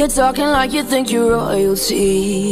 You're talking like you think you're royalty.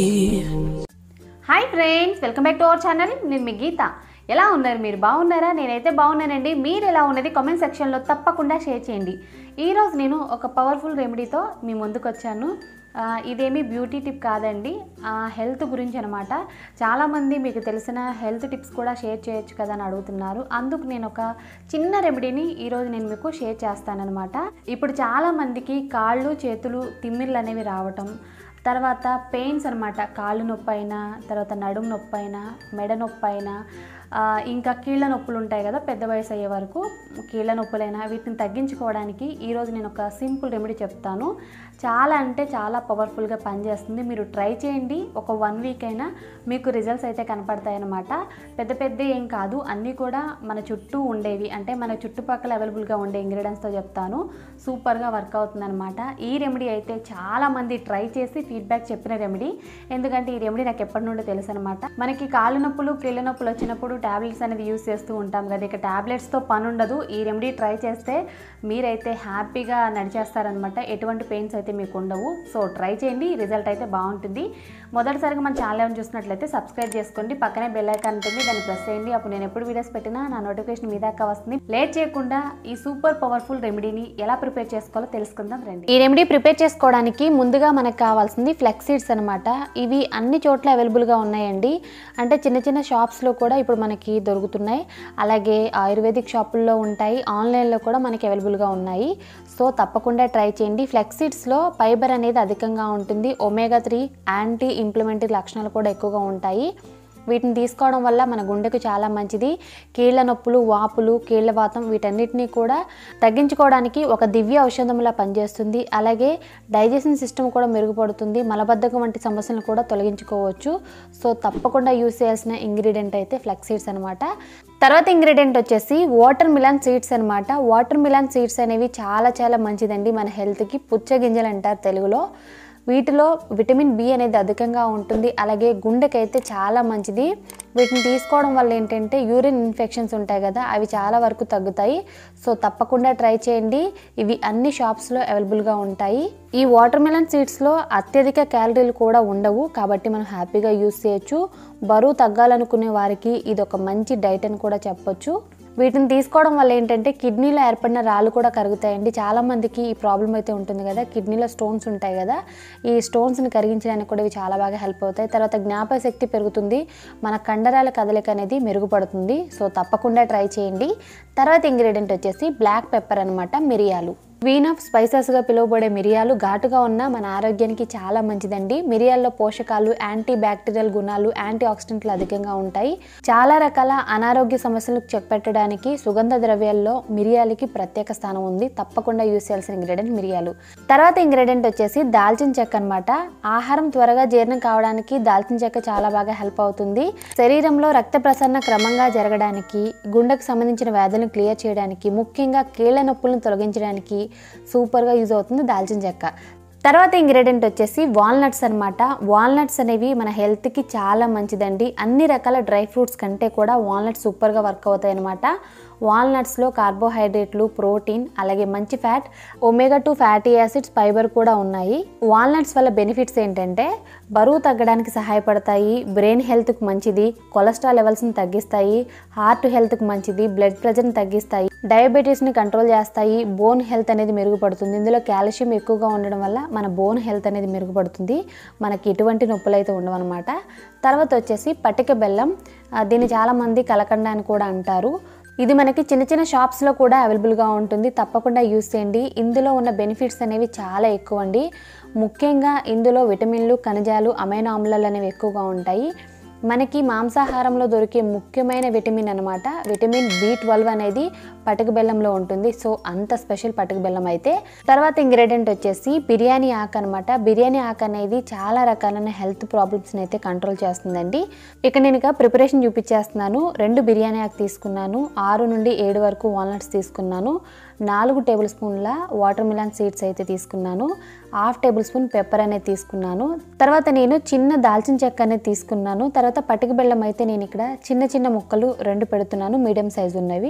Hi friends welcome back to our channel నేను మీ గీత ఎలా ఉన్నారు మీరు బాగున్నారా నేనైతే బాగున్నానండి మీరు ఎలా ఉన్నది కామెంట్ సెక్షన్లో తప్పకుండా షేర్ చేయండి ఈరోజు నేను ఒక పవర్ఫుల్ రెమెడీతో మీ ముందుకు వచ్చాను ఆ, ఇదేమీ బ్యూటీ టిప్ కాదండి హెల్త్ గురించి అనమాట చాలామంది మీకు తెలిసిన హెల్త్ టిప్స్ కూడా షేర్ చేయొచ్చు కదా అని అడుగుతున్నారు అందుకు నేను ఒక చిన్న రెమెడీని ఈరోజు నేను మీకు షేర్ చేస్తానన్నమాట ఇప్పుడు చాలామందికి కాళ్ళు చేతులు తిమ్మిర్లు అనేవి రావటం తర్వాత పెయిన్స్ అనమాట కాళ్ళు నొప్పి అయినా తర్వాత నడుము నొప్పి అయినా మెడ నొప్పి అయినా ఆ, ఇంకా కీళ్ళ నొప్పులు ఉంటాయి కదా పెద్ద వయసు అయ్యే వరకు కీళ్ళ నొప్పులైనా వీటిని తగ్గించుకోవడానికి ఈరోజు నేను ఒక సింపుల్ రెమెడీ చెప్తాను చాలా అంటే చాలా పవర్ఫుల్గా పనిచేస్తుంది మీరు ట్రై చేయండి ఒక వన్ వీక్ అయినా మీకు రిజల్ట్స్ అయితే కనపడతాయి అన్నమాట పెద్ద పెద్ద ఏం కాదు అన్నీ కూడా మన చుట్టూ ఉండేవి అంటే మన చుట్టుపక్కల అవైలబుల్గా ఉండే ఇంగ్రీడియంట్స్తో చెప్తాను సూపర్గా వర్క్ అవుతుంది అనమాట ఈ రెమెడీ అయితే చాలామంది ట్రై చేసి ఫీడ్బ్యాక్ చెప్పిన రెమెడీ ఎందుకంటే ఈ రెమెడీ నాకు ఎప్పటి నుండో తెలుసు అనమాట మనకి కాళ్ళు నొప్పులు కీళ్ళ నొప్పులు వచ్చినప్పుడు టాబ్లెట్స్ అనేది యూస్ చేస్తూ ఉంటాం కదా ఇక టాబ్లెట్స్తో పని ఉండదు ఈ రెమెడీ ట్రై చేస్తే మీరైతే హ్యాపీగా నడిచేస్తారనమాట ఎటువంటి పెయిన్స్ అయితే మీకు ఉండవు సో ట్రై చేయండి రిజల్ట్ అయితే బాగుంటుంది మొదటిసారిగా మన ఛానల్ ఏమైనా చూసినట్లయితే సబ్స్క్రైబ్ చేసుకోండి పక్కనే బెల్ ఐకాన్ ఉంటుంది దాన్ని ప్రెస్ చేయండి అప్పుడు నేను ఎప్పుడు వీడియోస్ పెట్టినా నా నోటిఫికేషన్ మీ దాకా వస్తుంది లేట్ చేయకుండా ఈ సూపర్ పవర్ఫుల్ రెమెడీని ఎలా ప్రిపేర్ చేసుకోవాలో తెలుసుకుందాం రండి ఈ రెమెడీ ప్రిపేర్ చేసుకోవడానికి ముందుగా మనకు కావాల్సింది ఫ్లెక్స్ సీడ్స్ అనమాట ఇవి అన్ని చోట్ల అవైలబుల్గా ఉన్నాయండి అంటే చిన్న చిన్న షాప్స్లో కూడా ఇప్పుడు మనకి దొరుకుతున్నాయి అలాగే ఆయుర్వేదిక్ షాపుల్లో ఉంటాయి ఆన్లైన్లో కూడా మనకి అవైలబుల్గా ఉన్నాయి సో తప్పకుండా ట్రై చేయండి ఫ్లెక్స్ సీడ్స్లో ఫైబర్ అనేది అధికంగా ఉంటుంది ఒమేగా త్రీ యాంటీ ఇంప్లిమెంటరీ లక్షణాలు కూడా ఎక్కువగా ఉంటాయి వీటిని తీసుకోవడం వల్ల మన గుండెకు చాలా మంచిది కీళ్ళ నొప్పులు వాపులు కీళ్ళ వాతం వీటన్నిటిని కూడా తగ్గించుకోవడానికి ఒక దివ్య ఔషధంలా పనిచేస్తుంది అలాగే డైజెషన్ సిస్టమ్ కూడా మెరుగుపడుతుంది మలబద్ధకం వంటి సమస్యలను కూడా తొలగించుకోవచ్చు సో తప్పకుండా యూస్ చేయాల్సిన ఇంగ్రీడియంట్ అయితే ఫ్లెక్స్ సీడ్స్ అనమాట తర్వాత ఇంగ్రీడియంట్ వచ్చేసి వాటర్ మిలాన్ సీడ్స్ అనమాట వాటర్ మిలాన్ సీడ్స్ అనేవి చాలా చాలా మంచిదండి మన హెల్త్కి పుచ్చగింజలు అంటారు తెలుగులో వీటిలో విటమిన్ బి అనేది అధికంగా ఉంటుంది అలాగే గుండెకైతే చాలా మంచిది వీటిని తీసుకోవడం వల్ల ఏంటంటే యూరిన్ ఇన్ఫెక్షన్స్ ఉంటాయి కదా అవి చాలా వరకు తగ్గుతాయి సో తప్పకుండా ట్రై చేయండి ఇవి అన్ని షాప్స్లో అవైలబుల్గా ఉంటాయి ఈ వాటర్ మిలన్ సీడ్స్లో అత్యధిక క్యాలరీలు కూడా ఉండవు కాబట్టి మనం హ్యాపీగా యూస్ చేయొచ్చు బరువు తగ్గాలనుకునే వారికి ఇది ఒక మంచి డైట్ అని కూడా చెప్పొచ్చు వీటిని తీసుకోవడం వల్ల ఏంటంటే కిడ్నీలో ఏర్పడిన రాళ్ళు కూడా కరుగుతాయండి చాలా మందికి ఈ ప్రాబ్లం అయితే ఉంటుంది కదా కిడ్నీలో స్టోన్స్ ఉంటాయి కదా ఈ స్టోన్స్ని కరిగించడానికి కూడా ఇవి చాలా బాగా హెల్ప్ అవుతాయి తర్వాత జ్ఞాపక శక్తి పెరుగుతుంది మన కండరాల కదలిక అనేది మెరుగుపడుతుంది సో తప్పకుండా ట్రై చేయండి తర్వాత ఇంగ్రీడియంట్ వచ్చేసి బ్లాక్ పెప్పర్ అనమాట మిరియాలు క్వీన్ ఆఫ్ స్పైసెస్గా పిలువబడే మిరియాలు ఘాటుగా ఉన్న మన ఆరోగ్యానికి చాలా మంచిదండి మిరియాల్లో పోషకాలు యాంటీ బ్యాక్టీరియల్ గుణాలు యాంటీ ఆక్సిడెంట్లు అధికంగా ఉంటాయి చాలా రకాల అనారోగ్య సమస్యలకు చెక్ పెట్టడానికి సుగంధ ద్రవ్యాల్లో మిరియాలకి ప్రత్యేక స్థానం ఉంది తప్పకుండా యూస్ చేయాల్సిన ఇంగ్రీడియంట్ మిరియాలు తర్వాత ఇంగ్రీడియంట్ వచ్చేసి దాల్చిన చెక్క అనమాట ఆహారం త్వరగా జీర్ణం కావడానికి దాల్చిన చెక్క చాలా బాగా హెల్ప్ అవుతుంది శరీరంలో రక్త ప్రసరణ క్రమంగా జరగడానికి గుండెకు సంబంధించిన వ్యాధులను క్లియర్ చేయడానికి ముఖ్యంగా కీళ్ళ నొప్పులను తొలగించడానికి సూపర్గా యూజ్ అవుతుంది దాల్చిన చెక్క తర్వాత ఇంగ్రీడియంట్ వచ్చేసి వాల్నట్స్ అనమాట వాల్నట్స్ అనేవి మన హెల్త్కి చాలా మంచిదండి అన్ని రకాల డ్రై ఫ్రూట్స్ కంటే కూడా వాల్నట్స్ సూపర్గా వర్క్ అవుతాయి అనమాట వాల్నట్స్లో కార్బోహైడ్రేట్లు ప్రోటీన్ అలాగే మంచి fat omega two fatty acids fibre కూడా ఉన్నాయి వాల్నట్స్ వల్ల బెనిఫిట్స్ ఏంటంటే బరువు తగ్గడానికి సహాయపడతాయి బ్రెయిన్ హెల్త్కి మంచిది కొలెస్ట్రాల్ లెవెల్స్ని తగ్గిస్తాయి హార్ట్ హెల్త్కి మంచిది బ్లడ్ ప్రెషర్ని తగ్గిస్తాయి డయాబెటీస్ని కంట్రోల్ చేస్తాయి బోన్ హెల్త్ అనేది మెరుగుపడుతుంది ఇందులో కాల్షియం ఎక్కువగా ఉండడం వల్ల మన బోన్ హెల్త్ అనేది మెరుగుపడుతుంది మనకి ఎటువంటి నొప్పులు అయితే ఉండవన్నమాట తర్వాత వచ్చేసి పటిక బెల్లం ఆ, దీన్ని చాలామంది కలకండ అని కూడా అంటారు ఇది మనకి చిన్న చిన్న షాప్స్లో కూడా అవైలబుల్గా ఉంటుంది తప్పకుండా యూస్ చేయండి ఇందులో ఉన్న బెనిఫిట్స్ అనేవి చాలా ఎక్కువ అండి ముఖ్యంగా ఇందులో విటమిన్లు ఖనిజాలు అమైనో ఆమ్లాలు అనేవి ఎక్కువగా ఉంటాయి మనకి మాంసాహారంలో దొరికే ముఖ్యమైన విటమిన్ అనమాట విటమిన్ బి ట్వెల్వ్ అనేది పటక బెల్లంలో ఉంటుంది సో అంత స్పెషల్ పటక బెల్లం అయితే తర్వాత ఇంగ్రీడియంట్ వచ్చేసి బిర్యానీ ఆకు అనమాట బిర్యానీ ఆకు అనేది చాలా రకాలైన హెల్త్ ప్రాబ్లమ్స్ని అయితే కంట్రోల్ చేస్తుందండి ఇక నేను ఇక ప్రిపరేషన్ చూపించేస్తున్నాను రెండు బిర్యానీ ఆకు తీసుకున్నాను ఆరు నుండి ఏడు వరకు వాల్నట్స్ తీసుకున్నాను నాలుగు టేబుల్ స్పూన్ల వాటర్ మిలాన్ సీడ్స్ అయితే తీసుకున్నాను హాఫ్ టేబుల్ స్పూన్ పెప్పర్ అనేది తీసుకున్నాను తర్వాత నేను చిన్న దాల్చిన చెక్క అనేది తీసుకున్నాను తర్వాత పటిక బెల్లం అయితే నేను ఇక్కడ చిన్న చిన్న ముక్కలు రెండు పెడుతున్నాను మీడియం సైజు ఉన్నవి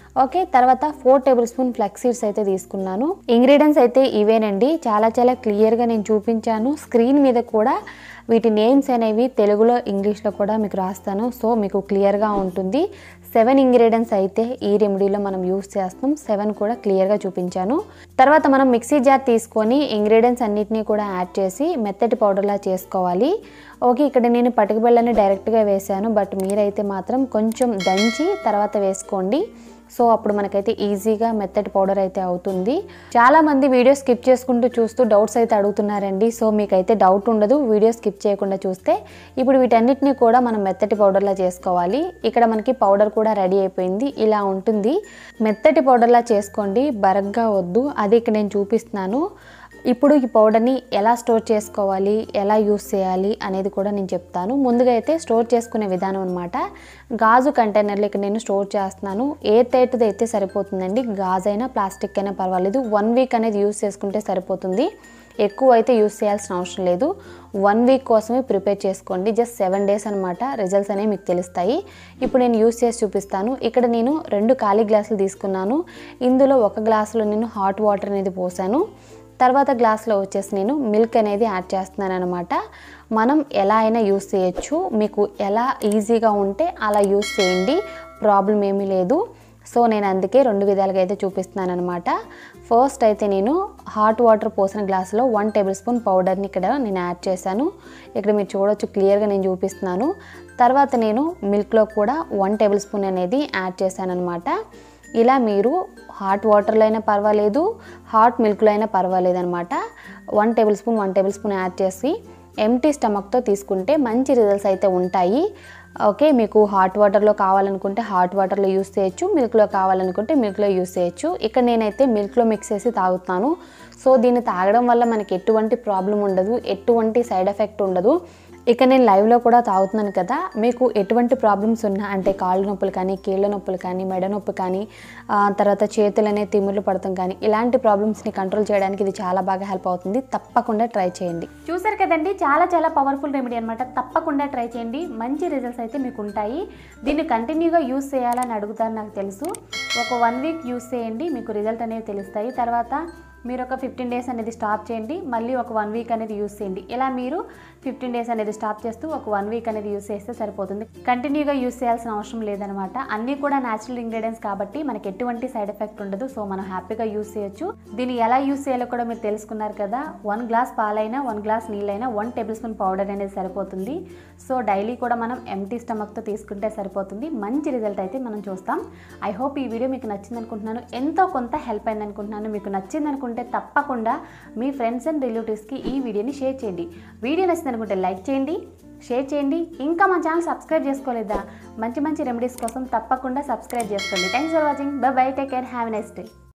ఓకే తర్వాత four tablespoon flax seeds అయితే తీసుకున్నాను ఇంగ్రీడియంట్స్ అయితే ఇవేనండి చాలా చాలా క్లియర్గా నేను చూపించాను స్క్రీన్ మీద కూడా వీటి నేమ్స్ అనేవి తెలుగులో ఇంగ్లీష్లో కూడా మీకు రాస్తాను సో మీకు క్లియర్గా ఉంటుంది సెవెన్ ఇంగ్రీడియంట్స్ అయితే ఈ రెమెడీలో మనం యూస్ చేస్తాం సెవెన్ కూడా క్లియర్గా చూపించాను తర్వాత మనం మిక్సీ జార్ తీసుకొని ఇంగ్రీడియంట్స్ అన్నిటినీ కూడా యాడ్ చేసి మెత్తటి పౌడర్లా చేసుకోవాలి ఓకే ఇక్కడ నేను పటిక బెల్లని డైరెక్ట్గా వేసాను బట్ మీరైతే మాత్రం కొంచెం దంచి తర్వాత వేసుకోండి సో అప్పుడు మనకైతే ఈజీగా మెత్తటి పౌడర్ అయితే అవుతుంది చాలా మంది వీడియో స్కిప్ చేసుకుంటూ చూస్తూ డౌట్స్ అయితే అడుగుతున్నారండి సో మీకైతే డౌట్ ఉండదు వీడియో స్కిప్ చేయకుండా చూస్తే ఇప్పుడు వీటన్నిటిని కూడా మనం మెత్తటి పౌడర్లా చేసుకోవాలి ఇక్కడ మనకి పౌడర్ కూడా రెడీ అయిపోయింది ఇలా ఉంటుంది మెత్తటి పౌడర్లా చేసుకోండి బరగ్గా వద్దు అది ఇక్కడ నేను చూపిస్తున్నాను ఇప్పుడు ఈ పౌడర్ని ఎలా స్టోర్ చేసుకోవాలి ఎలా యూస్ చేయాలి అనేది కూడా నేను చెప్తాను ముందుగా అయితే స్టోర్ చేసుకునే విధానం అనమాట గాజు కంటైనర్లు ఇక్కడ నేను స్టోర్ చేస్తున్నాను ఎయిర్ టైట్ది అయితే సరిపోతుందండి గాజు అయినా ప్లాస్టిక్ అయినా పర్వాలేదు వన్ వీక్ అనేది యూస్ చేసుకుంటే సరిపోతుంది ఎక్కువ అయితే యూస్ చేయాల్సిన అవసరం లేదు వన్ వీక్ కోసమే ప్రిపేర్ చేసుకోండి జస్ట్ సెవెన్ డేస్ అనమాట రిజల్ట్స్ అనేవి మీకు తెలుస్తాయి ఇప్పుడు నేను యూస్ చేసి చూపిస్తాను ఇక్కడ నేను రెండు ఖాళీ గ్లాసులు తీసుకున్నాను ఇందులో ఒక గ్లాసులో నేను హాట్ వాటర్ అనేది పోసాను తర్వాత గ్లాస్లో వచ్చేసి నేను మిల్క్ అనేది యాడ్ చేస్తున్నాను అనమాట మనం ఎలా అయినా యూస్ చేయొచ్చు మీకు ఎలా ఈజీగా ఉంటే అలా యూస్ చేయండి ప్రాబ్లం ఏమీ లేదు సో నేను అందుకే రెండు విధాలుగా అయితే చూపిస్తున్నాను అనమాట ఫస్ట్ అయితే నేను హాట్ వాటర్ పోసిన గ్లాసులో వన్ టేబుల్ స్పూన్ పౌడర్ని ఇక్కడ నేను యాడ్ చేశాను ఇక్కడ మీరు చూడొచ్చు క్లియర్గా నేను చూపిస్తున్నాను తర్వాత నేను మిల్క్లో కూడా వన్ టేబుల్ స్పూన్ అనేది యాడ్ చేశాను అనమాట ఇలా మీరు హాట్ వాటర్లో అయినా పర్వాలేదు హాట్ మిల్క్లో అయినా పర్వాలేదు అనమాట one tablespoon one tablespoon add చేసి ఎంటీ స్టమక్తో తీసుకుంటే మంచి రిజల్ట్స్ అయితే ఉంటాయి ఓకే మీకు హాట్ వాటర్లో కావాలనుకుంటే హాట్ వాటర్లో యూస్ చేయొచ్చు మిల్క్లో కావాలనుకుంటే మిల్క్లో యూస్ చేయొచ్చు ఇక్కడ నేనైతే మిల్క్లో మిక్స్ చేసి తాగుతాను సో దీన్ని తాగడం వల్ల మనకి ఎటువంటి ప్రాబ్లం ఉండదు ఎటువంటి సైడ్ ఎఫెక్ట్ ఉండదు ఇక నేను లైవ్లో కూడా తాగుతున్నాను కదా మీకు ఎటువంటి ప్రాబ్లమ్స్ ఉన్నా అంటే కాళ్ళు నొప్పులు కానీ కీళ్ళ నొప్పులు కానీ మెడ నొప్పి కానీ ఆ, తర్వాత చేతులనే తిమ్ముర్లు పడతాం కానీ ఇలాంటి ప్రాబ్లమ్స్ని కంట్రోల్ చేయడానికి ఇది చాలా బాగా హెల్ప్ అవుతుంది తప్పకుండా ట్రై చేయండి చూసారు కదండి చాలా చాలా పవర్ఫుల్ రెమెడీ అనమాట తప్పకుండా ట్రై చేయండి మంచి రిజల్ట్స్ అయితే మీకు ఉంటాయి దీన్ని కంటిన్యూగా యూస్ చేయాలని అడుగుతారు నాకు తెలుసు ఒక వన్ వీక్ యూస్ చేయండి మీకు రిజల్ట్ అనేవి తెలుస్తాయి తర్వాత మీరు ఒక ఫిఫ్టీన్ డేస్ అనేది స్టాప్ చేయండి మళ్ళీ ఒక వన్ వీక్ అనేది యూస్ చేయండి ఇలా మీరు ఫిఫ్టీన్ డేస్ అనేది స్టాప్ చేస్తూ ఒక వన్ వీక్ అనేది యూస్ చేస్తే సరిపోతుంది కంటిన్యూగా యూస్ చేయాల్సిన అవసరం లేదనమాట అన్నీ కూడా న్యాచురల్ ఇంగ్రీడియంట్స్ కాబట్టి మనకి ఎటువంటి సైడ్ ఎఫెక్ట్ ఉండదు సో మనం హ్యాపీగా యూస్ చేయొచ్చు దీన్ని ఎలా యూస్ చేయాలో కూడా మీరు తెలుసుకున్నారు కదా వన్ గ్లాస్ పాలైనా వన్ గ్లాస్ నీళ్ళైనా వన్ టేబుల్ స్పూన్ పౌడర్ అనేది సరిపోతుంది సో డైలీ కూడా మనం ఎంటీ స్టమక్తో తీసుకుంటే సరిపోతుంది మంచి రిజల్ట్ అయితే మనం చూస్తాం ఐ హోప్ ఈ వీడియో మీకు నచ్చింది అనుకుంటున్నాను ఎంతో కొంత హెల్ప్ అయింది అనుకుంటున్నాను మీకు నచ్చింది అనుకుంటే తప్పకుండా మీ ఫ్రెండ్స్ అండ్ రిలేటివ్స్కి ఈ వీడియోని షేర్ చేయండి వీడియో నచ్చింది అనుకుంటే లైక్ చేయండి షేర్ చేయండి ఇంకా మా ఛానల్ సబ్స్క్రైబ్ చేసుకోలేదా మంచి మంచి రెమెడీస్ కోసం తప్పకుండా సబ్స్క్రైబ్ చేసుకోండి thanks for watching bye bye take care have next day